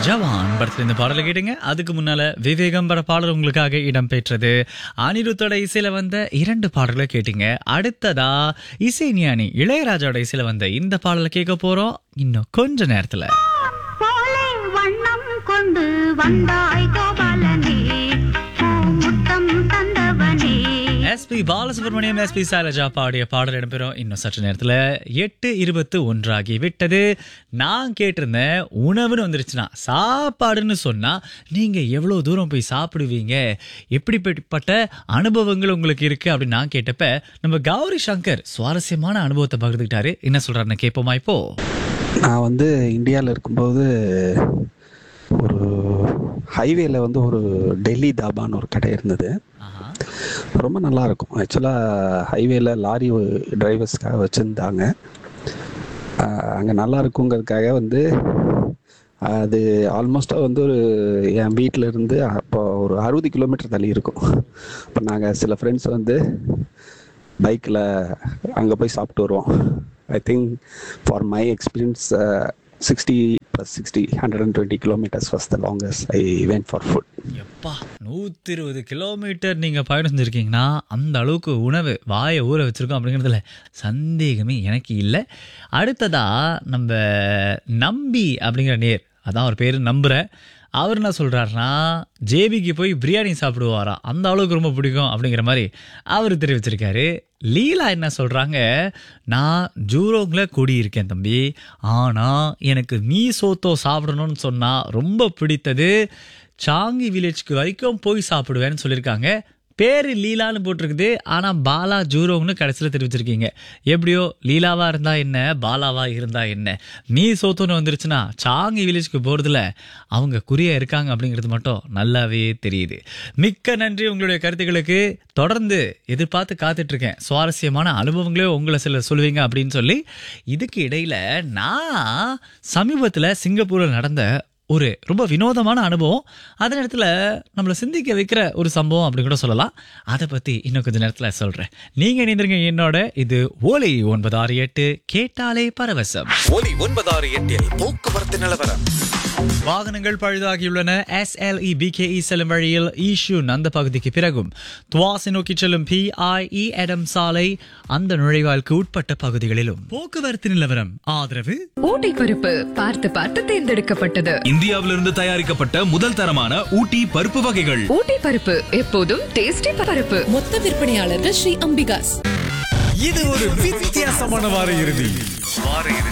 ஜவான் படத்துல இந்த பாடலை கேட்டுங்க அதுக்கு முன்னால விவேகம் பட பாடல் உங்களுக்காக இடம்பெற்றது அனிருத்தோட இசையில வந்த இரண்டு பாடல்களை கேட்டீங்க அடுத்ததா இசை ஞானி இளையராஜாவோட இசையில வந்த இந்த பாடலை கேட்க போறோம் இன்னும் கொஞ்ச நேரத்துல போலே வண்ணம் கொண்டு வந்தாய் கோபாலனே முத்தம் தந்தவனே எஸ்பி பாலசுப்ரமணியம் எஸ்பி சைலஜா பாடிய பாடல் இடம்பெறும் இன்னும் சற்று நேரத்தில் எட்டு இருபத்து ஒன்றாகி விட்டது நான் கேட்டிருந்தேன் உணவுன்னு வந்துருச்சுன்னா சாப்பாடுன்னு சொன்னால் நீங்கள் எவ்வளோ தூரம் போய் சாப்பிடுவீங்க எப்படிப்பட்ட அனுபவங்கள் உங்களுக்கு இருக்குது அப்படின்னு நான் கேட்டப்ப நம்ம கௌரி சங்கர் சுவாரஸ்யமான அனுபவத்தை பகிர்ந்துக்கிட்டாரு என்ன சொல்கிறாருன்னு கேட்போமா இப்போ நான் வந்து இந்தியாவில் இருக்கும்போது ஒரு ஹைவேல வந்து ஒரு டெல்லி தாபான்னு ஒரு கடை இருந்தது ஆஹா ரொம்ப நல்லா இருக்கும் ஆக்சுவலாக ஹைவேல லாரி டிரைவர்ஸ்க்காக வச்சுருந்தாங்க அங்கே நல்லா இருக்குங்கிறதுக்காக வந்து அது ஆல்மோஸ்ட்டாக வந்து ஒரு என் வீட்டில் இருந்து அப்போ ஒரு அறுபது கிலோமீட்டர் தள்ளி இருக்கும் இப்போ நாங்கள் சில ஃப்ரெண்ட்ஸ் வந்து பைக்கில் அங்கே போய் சாப்பிட்டு வருவோம் I think for my experience sixty plus sixty hundred and twenty kilometres was the longest I went for food எப்பா நூற்றி இருபது கிலோமீட்டர் நீங்கள் பயணம் செஞ்சுருக்கீங்கன்னா அந்த அளவுக்கு உணவு வாயை ஊற வச்சுருக்கோம் அப்படிங்கிறதுல சந்தேகமே எனக்கு இல்லை அடுத்ததா நம்ம நம்பி அப்படிங்கிற நேர் அதான் அவர் பேர் நம்புகிறேன் அவர் என்ன சொல்கிறாருன்னா ஜேபிக்கு போய் பிரியாணி சாப்பிடுவாராம் அந்த அளவுக்கு ரொம்ப பிடிக்கும் அப்படிங்கிற மாதிரி அவர் தெரிவிச்சிருக்காரு லீலா என்ன சொல்கிறாங்க நான் ஜூரோங்கில் குடியிருக்கேன் தம்பி ஆனால் எனக்கு மீ சோத்தோ சாப்பிடணும்னு சொன்னால் ரொம்ப பிடித்தது சாங்கி வில்லேஜ்க்கு வரைக்கும் போய் சாப்பிடுவேன்னு சொல்லியிருக்காங்க பேர் லீலான்னு போட்டிருக்குது ஆனால் பாலா ஜூரோங்னு கடைசியில் தெரிவிச்சிருக்கீங்க எப்படியோ லீலாவா இருந்தா என்ன பாலாவா இருந்தா என்ன மீ சோத்துன்னு வந்துருச்சுன்னா சாங்கி வில்லேஜ்க்கு போகிறதுல அவங்க குறியா இருக்காங்க அப்படிங்கிறது மட்டும் நல்லாவே தெரியுது மிக்க நன்றி உங்களுடைய கருத்துக்களுக்கு தொடர்ந்து எதிர்பார்த்து காத்துட்டு இருக்கேன் சுவாரஸ்யமான அனுபவங்களே உங்களை சில சொல்லுவீங்க அப்படின்னு சொல்லி இதுக்கு இடையில நான் சமீபத்தில் சிங்கப்பூரில் நடந்த ஒரு ரொம்ப வினோதமான அனுபவம் அதே நேரத்தில் நம்மளை சிந்திக்க வைக்கிற ஒரு சம்பவம் அப்படி கூட சொல்லலாம் அதை பற்றி இன்னும் கொஞ்சம் நேரத்தில் சொல்கிறேன் நீங்கள் இணைந்திருங்க என்னோட இது ஓலை ஒன்பது ஆறு எட்டு கேட்டாலே பரவசம் ஒலி ஒன்பதாறு எட்டில் போக்குவரத்து நிலவரம் வாகனங்கள் பழுதாகியுள்ளன எஸ்எல்இ பிகேஇ செல்லும் வழியில் ஈஷூன் அந்த பகுதிக்கு பிறகும் துவாசி நோக்கி செல்லும் பிஐஇ எடம் சாலை அந்த நுழைவாய்க்கு உட்பட்ட பகுதிகளிலும் போக்குவரத்து நிலவரம் ஆதரவு ஊட்டி பருப்பு பார்த்து பார்த்து தேர்ந்தெடுக்கப்பட்டது இந்தியாவிலிருந்து தயாரிக்கப்பட்ட முதல் தரமான ஊட்டி பருப்பு வகைகள் ஊட்டி பருப்பு எப்போதும் டேஸ்டி பருப்பு மொத்த விற்பனையாளர்கள் ஸ்ரீ அம்பிகாஸ் இது ஒரு வித்தியாசமான வார இறுதி